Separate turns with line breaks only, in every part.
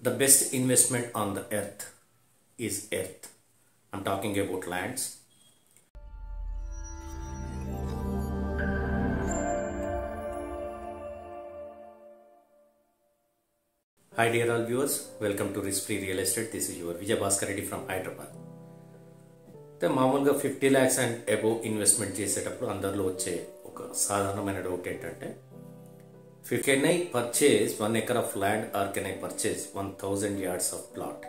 the best investment on the earth is earth. I'm talking about lands. Hi dear all viewers, welcome to Risk Free Real Estate. This is your Vijay Bhaskar Reddy from Hyderabad. అయితే మామూలుగా fifty lakhs and above investment చేసేటప్పుడు అందరిలో వచ్చే ఒక సాధారణమైన doubt ఏంటంటే can I purchase one acre of land or can I purchase one thousand yards of plot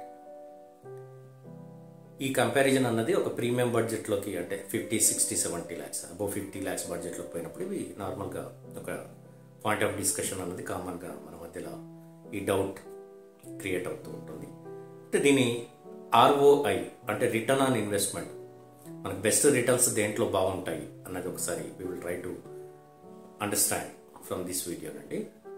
ఈ comparison అన్నది ఒక ప్రీమియం బడ్జెట్లోకి అంటే fifty sixty seventy lakhs above fifty lakhs బడ్జెట్లోకి పోయినప్పుడు ఇవి నార్మల్గా ఒక పాయింట్ ఆఫ్ డిస్కషన్ అన్నది కామన్గా మన మధ్యలో ఈ డౌట్ క్రియేట్ అవుతూ ఉంటుంది అంటే దీని ఆర్ఓఐ అంటే రిటర్న్ ఆన్ ఇన్వెస్ట్మెంట్ మనకు బెస్ట్ రిటర్న్స్ దేంట్లో బాగుంటాయి అన్నది ఒకసారి we will try to understand from this video అండి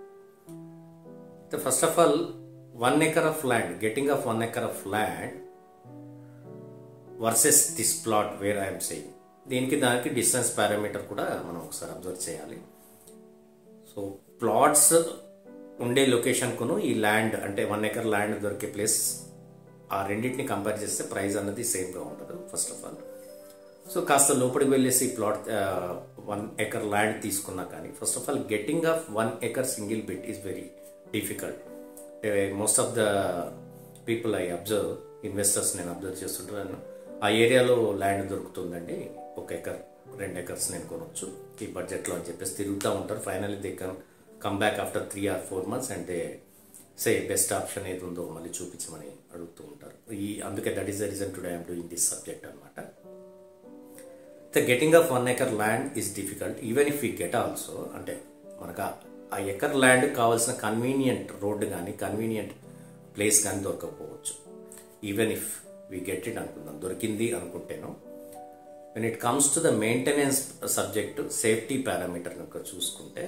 first of all one acre of land getting of one acre of land versus this plot where I'm saying దీనికి దానికి distance parameter కూడా మనం ఒకసారి అబ్జర్వ్ చేయాలి సో ప్లాట్స్ ఉండే లొకేషన్కును ఈ land అంటే వన్ ఎకర్ ల్యాండ్ దొరికే ప్లేస్ ఆ రెండింటిని కంపేర్ చేస్తే ప్రైస్ అన్నది సేమ్గా ఉండదు ఫస్ట్ ఆఫ్ ఆల్ సో కాస్త లోపలికి వెళ్ళేసి ప్లాట్ వన్ ఎకర్ ల్యాండ్ తీసుకున్నా కానీ first of all getting of one acre single bit is very difficult most of the people I observe investors నేను అబ్జర్వ్ చేస్తుంటాను ఆ ఏరియాలో ల్యాండ్ దొరుకుతుందండి ఒక ఎకర్ రెండు ఎకర్స్ నేను కొనొచ్చు ఈ బడ్జెట్లో అని చెప్పేసి తిరుగుతూ ఉంటారు finally they come come back after three or four months and they say best option ఏది ఉందో మళ్ళీ చూపించమని అడుగుతూ ఉంటారు ఈ అందుకే that is the reason today I'm doing this subject అనమాట the getting of one acre land is difficult even if you get also అంటే మనకు ఆ ఎకర్ ల్యాండ్ కావాల్సిన కన్వీనియంట్ రోడ్డు కానీ కన్వీనియంట్ ప్లేస్ కానీ దొరకకపోవచ్చు even if we get it అనుకుందాం దొరికింది అనుకుంటేనో when it comes to the maintenance subject safety parameter కనుక చూసుకుంటే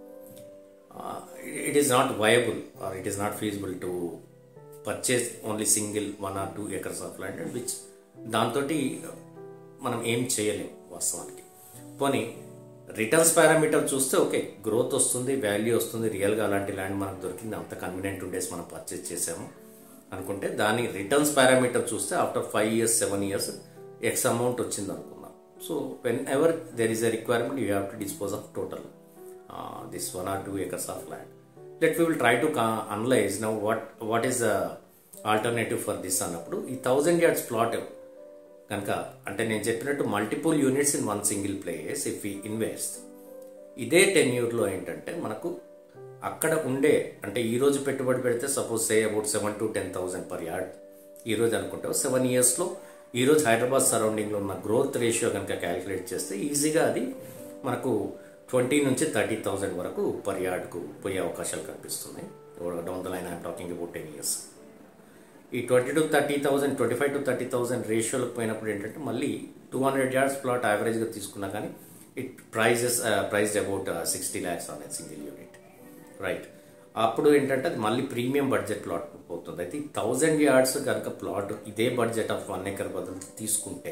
it is not viable or it is not feasible to purchase only single one or two acres of land which దాంతో మనం ఏం చేయలేం వాస్తవానికి పోనీ రిటర్న్స్ పారామీటర్ చూస్తే okay growth వస్తుంది వాల్యూ వస్తుంది రియల్గా అలాంటి ల్యాండ్ మనకు దొరికింది అంత కన్వీనియంట్ ఉండేసి మనం పర్చేస్ చేసాము అనుకుంటే దాని రిటర్న్స్ పారామీటర్ చూస్తే after five years seven years X amount వచ్చింది అనుకున్నాం so whenever there is a requirement you have to dispose of total this one or two acres of land let we will try to analyze now what what is the alternative for this అన్నప్పుడు ఈ thousand yards plot కనుక అంటే నేను చెప్పినట్టు multiple units in one single place if I invest ఇదే ten ఇయర్లో ఏంటంటే మనకు అక్కడ ఉండే అంటే ఈ రోజు పెట్టుబడి పెడితే suppose say about seven to ten thousand per yard ఈ రోజు అనుకుంటే సెవెన్ ఇయర్స్లో ఈ రోజు హైదరాబాద్ సరౌండింగ్లో ఉన్న గ్రోత్ రేషియో కనుక క్యాలిక్యులేట్ చేస్తే ఈజీగా అది మనకు ట్వంటీ నుంచి థర్టీ థౌజండ్ వరకు పర్ యార్డ్కు పోయే అవకాశాలు కనిపిస్తున్నాయి down the line I'm talking about ten years ఈ twenty to thirty thousand twenty five to thirty thousand రేషియోలకు పోయినప్పుడు ఏంటంటే మళ్ళీ టూ హండ్రెడ్ యార్డ్స్ ప్లాట్ యావరేజ్గా తీసుకున్నా కానీ it prices priced about sixty lakhs on single unit right అప్పుడు ఏంటంటే అది మళ్ళీ ప్రీమియం బడ్జెట్ ప్లాట్ పోతుంది అయితే ఈ థౌజండ్ యార్డ్స్ కనుక ప్లాట్ ఇదే బడ్జెట్ ఆఫ్ వన్ ఎకర్ బదులు తీసుకుంటే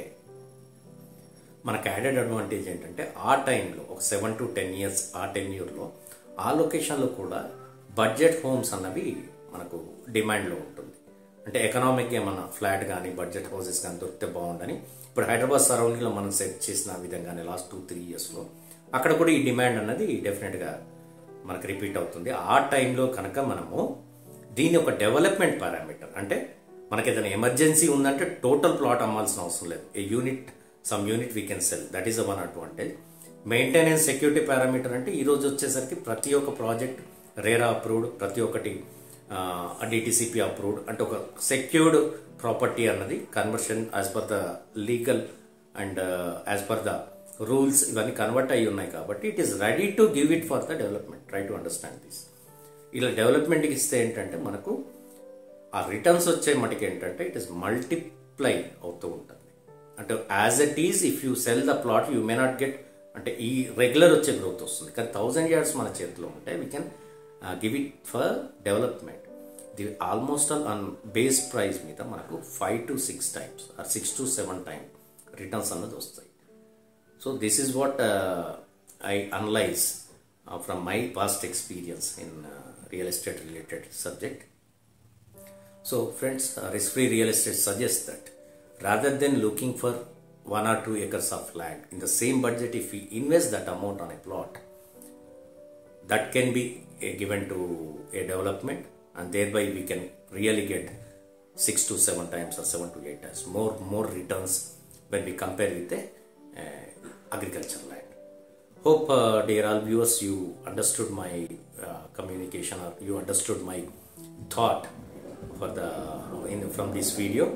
మనకు యాడెడ్ అడ్వాంటేజ్ ఏంటంటే ఆ టైంలో ఒక సెవెన్ టు టెన్ ఇయర్స్ ఆ టెన్ ఇయర్లో ఆ లొకేషన్లో కూడా బడ్జెట్ హోమ్స్ అన్నవి మనకు డిమాండ్లో ఉంటుంది అంటే ఎకనామిక్గా ఏమన్నా ఫ్లాట్ కానీ బడ్జెట్ హౌసెస్ కానీ దొరికితే బాగుండని ఇప్పుడు హైదరాబాద్ సరౌండింగ్లో మనం సెట్ చేసిన విధంగానే లాస్ట్ టూ త్రీ ఇయర్స్లో అక్కడ కూడా ఈ డిమాండ్ అన్నది డెఫినెట్గా మనకు రిపీట్ అవుతుంది ఆ టైంలో కనుక మనము దీని ఒక డెవలప్మెంట్ పారామీటర్ అంటే మనకి ఏదైనా ఎమర్జెన్సీ ఉందంటే టోటల్ ప్లాట్ అమ్మాల్సిన అవసరం లేదు a unit some unit we can sell that is a one advantage maintenance security parameter అంటే ఈ రోజు వచ్చేసరికి ప్రతి ఒక్క ప్రాజెక్ట్ రేరా అప్రూవ్డ్ ప్రతి ఒక్కటి డిటిసిపి అప్రూవ్డ్ అంటే ఒక సెక్యూర్డ్ ప్రాపర్టీ అన్నది conversion as per the legal and as per the rules ఇవన్నీ కన్వర్ట్ అయ్యి ఉన్నాయి కాబట్టి it is ready to give it for the development try to understand this ఇలా డెవలప్మెంట్కి ఇస్తే ఏంటంటే మనకు ఆ రిటర్న్స్ వచ్చే మటుకు ఏంటంటే ఇట్ ఇస్ మల్టిప్లై అవుతూ ఉంటుంది అంటే as it is if you sell the plot you may not get అంటే ఈ రెగ్యులర్ వచ్చే గ్రోత్ వస్తుంది కానీ థౌజండ్ ఇయర్స్ మన చేతిలో ఉంటే we can give it for development the almost all on base price మీద మనకు five to six times or six to seven time returns అన్నది వస్తాయి so this is what I analyze from my past experience in real estate related subject So, friends, uh, risk free real estate suggests that rather than looking for one or two acres of land in the same budget, if we invest that amount on a plot, that can be uh, given to a development and thereby we can really get six to seven times or seven to eight times more more returns when we compare with the uh, agriculture land hope uh, dear all viewers you understood my uh, communication or you understood my thought for the in from this video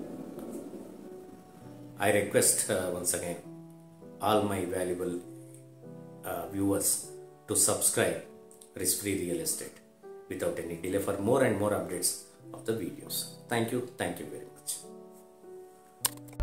i request uh, once again all my valuable uh, viewers to subscribe risk free real estate without any delay for more and more updates of the videos thank you thank you very much